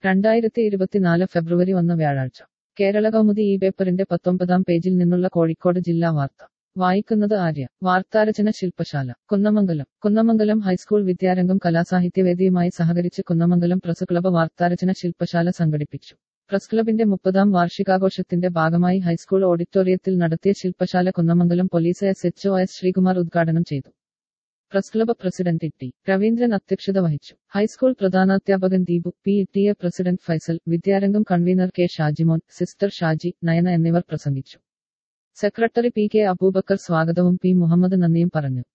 രണ്ടായിരത്തി ഇരുപത്തിനാല് ഫെബ്രുവരി ഒന്ന് വ്യാഴാഴ്ച കേരള കൗമുദി ഈ പേപ്പറിന്റെ പത്തൊമ്പതാം പേജിൽ നിന്നുള്ള കോഴിക്കോട് ജില്ലാ വാർത്ത വായിക്കുന്നത് ആര്യ വാർത്താരചന ശില്പശാല കുന്നമംഗലം കുന്നമംഗലം ഹൈസ്കൂൾ വിദ്യാരംഗം കലാസാഹിത്യവേദിയുമായി സഹകരിച്ച് കുന്നമംഗലം പ്രസ് ക്ലബ് വാർത്താരചന ശില്പശാല സംഘടിപ്പിച്ചു പ്രസ് ക്ലബിന്റെ മുപ്പതാം വാർഷികാഘോഷത്തിന്റെ ഭാഗമായി ഹൈസ്കൂൾ ഓഡിറ്റോറിയത്തിൽ നടത്തിയ ശില്പശാല Kunnamangalam police S H O S Sreekumar ഉദ്ഘാടനം ചെയ്തു press club president T Raveendran അധ്യക്ഷത വഹിച്ചു ഹൈസ്കൂൾ പ്രധാനാധ്യാപകൻ Deepu P T A president Faisal Vidyarangam convener K Shajimon sister Shaji Nayana എന്നിവർ പ്രസംഗിച്ചു സെക്രട്ടറി പി കെ അബൂബക്കർ സ്വാഗതവും പി മുഹമ്മദ് നന്ദിയും പറഞ്ഞു